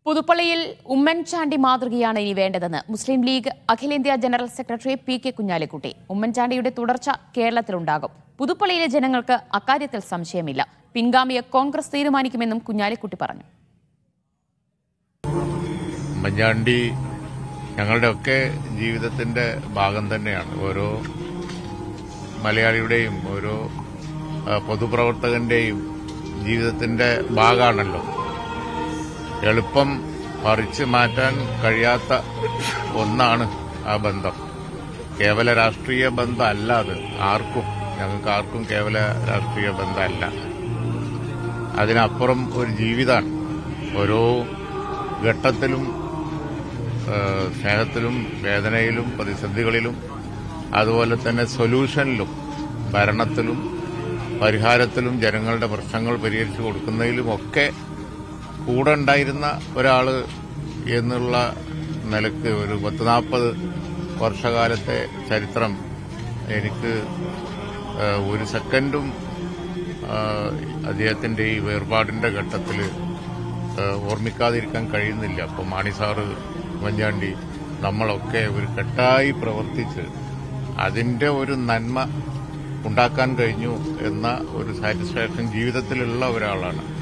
പുതുപ്പള്ളിയിൽ ഉമ്മൻചാണ്ടി മാതൃകയാണ് ഇനി വേണ്ടതെന്ന് മുസ്ലിം ലീഗ് അഖിലേന്ത്യാ general secretary P K Kunhalikutty ഉമ്മൻചാണ്ടിയുടെ തുടർച്ച കേരളത്തിലുണ്ടാകും പുതുപ്പള്ളിയിലെ ജനങ്ങൾക്ക് അക്കാര്യത്തിൽ സംശയമില്ല പിൻഗാമിയെ കോൺഗ്രസ് തീരുമാനിക്കുമെന്നും കുഞ്ഞാലിക്കുട്ടി പറഞ്ഞു ഉമ്മൻചാണ്ടി ഞങ്ങളുടെയൊക്കെ ജീവിതത്തിന്റെ ഭാഗം തന്നെയാണ് ഓരോ മലയാളിയുടെയും ഓരോ ആ, പൊതുപ്രവർത്തകന്റെയും ജീവിതത്തിന്റെ ഭാഗമാണല്ലോ എളുപ്പം പറിച്ചു മാറ്റാൻ കഴിയാത്ത ഒന്നാണ് ആ ബന്ധം കേവല രാഷ്ട്രീയ ബന്ധമല്ല അത് ആർക്കും ഞങ്ങൾക്ക് ആർക്കും കേവല രാഷ്ട്രീയ ബന്ധമല്ല അതിനപ്പുറം ഒരു ജീവിതമാണ് ഓരോ ഘട്ടത്തിലും ഏഹ്, സ്നേഹത്തിലും വേദനയിലും പ്രതിസന്ധികളിലും അതുപോലെ തന്നെ സൊല്യൂഷനിലും ഭരണത്തിലും പരിഹാരത്തിലും ജനങ്ങളുടെ പ്രശ്നങ്ങൾ പരിഹരിച്ചു കൊടുക്കുന്നതിലുമൊക്കെ കൂടെ ഉണ്ടായിരുന്ന ഒരാള് എന്നുള്ള നിലക്ക് ഒരു പത്ത് നാൽപ്പത് വർഷകാലത്തെ ചരിത്രം എനിക്ക് ഏഹ്, ഒരു സെക്കൻഡും ആഹ്, അദ്ദേഹത്തിന്റെ ഈ വേർപാടിന്റെ ഘട്ടത്തിൽ ഓർമ്മിക്കാതിരിക്കാൻ കഴിയുന്നില്ല അപ്പം മാണി സാറ് ഉമ്മൻചാണ്ടി നമ്മളൊക്കെ ഒരു കെട്ടായി പ്രവർത്തിച്ച് അതിന്റെ ഒരു നന്മ ഉണ്ടാക്കാൻ കഴിഞ്ഞു എന്ന ഒരു സാറ്റിസ്ഫാക്ഷൻ ജീവിതത്തിലുള്ള ഒരാളാണ്